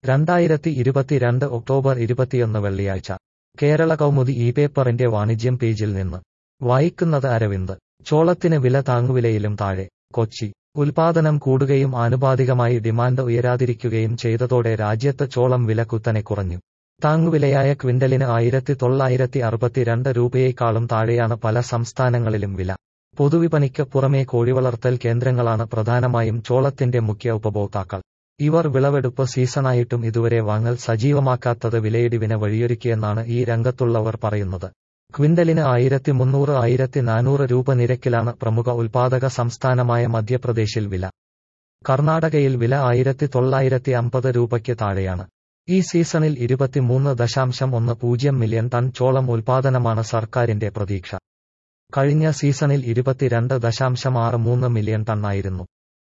രണ്ടായിരത്തി ഇരുപത്തിരണ്ട് ഒക്ടോബർ ഇരുപത്തിയൊന്ന് വെള്ളിയാഴ്ച കേരള കൗമുദി ഈ പേപ്പറിന്റെ വാണിജ്യം പേജിൽ നിന്ന് വായിക്കുന്നത് അരവിന്ദ് ചോളത്തിന് വില താങ്ങുവിലയിലും താഴെ കൊച്ചി ഉൽപാദനം കൂടുകയും ആനുപാതികമായി ഡിമാൻഡ് ഉയരാതിരിക്കുകയും ചെയ്തതോടെ രാജ്യത്ത് ചോളം വില കുത്തനെ കുറഞ്ഞു താങ്ങുവിലയായ ക്വിന്റലിന് ആയിരത്തി തൊള്ളായിരത്തി അറുപത്തിരണ്ട് രൂപയേക്കാളും താഴെയാണ് പല സംസ്ഥാനങ്ങളിലും വില പൊതുവിപണിക്ക് പുറമേ കോഴിവളർത്തൽ കേന്ദ്രങ്ങളാണ് പ്രധാനമായും ചോളത്തിന്റെ മുഖ്യ ഉപഭോക്താക്കൾ ഇവർ വിളവെടുപ്പ് സീസണായിട്ടും ഇതുവരെ വാങ്ങൽ സജീവമാക്കാത്തത് വിലയിടിവിന് വഴിയൊരുക്കിയെന്നാണ് ഈ രംഗത്തുള്ളവർ പറയുന്നത് ക്വിന്റലിന് ആയിരത്തി മുന്നൂറ് ആയിരത്തി നാനൂറ് രൂപ നിരക്കിലാണ് പ്രമുഖ ഉൽപാദക സംസ്ഥാനമായ മധ്യപ്രദേശിൽ വില കർണാടകയിൽ വില ആയിരത്തി തൊള്ളായിരത്തി അമ്പത് രൂപയ്ക്ക് താഴെയാണ് ഈ സീസണിൽ ഇരുപത്തിമൂന്ന് ദശാംശം ഒന്ന് പൂജ്യം മില്യൺ ടൺ ചോളം ഉൽപാദനമാണ് സർക്കാരിന്റെ പ്രതീക്ഷ കഴിഞ്ഞ സീസണിൽ ഇരുപത്തിരണ്ട് ദശാംശം ആറ് മൂന്ന് മില്യൺ ടണ്ണായിരുന്നു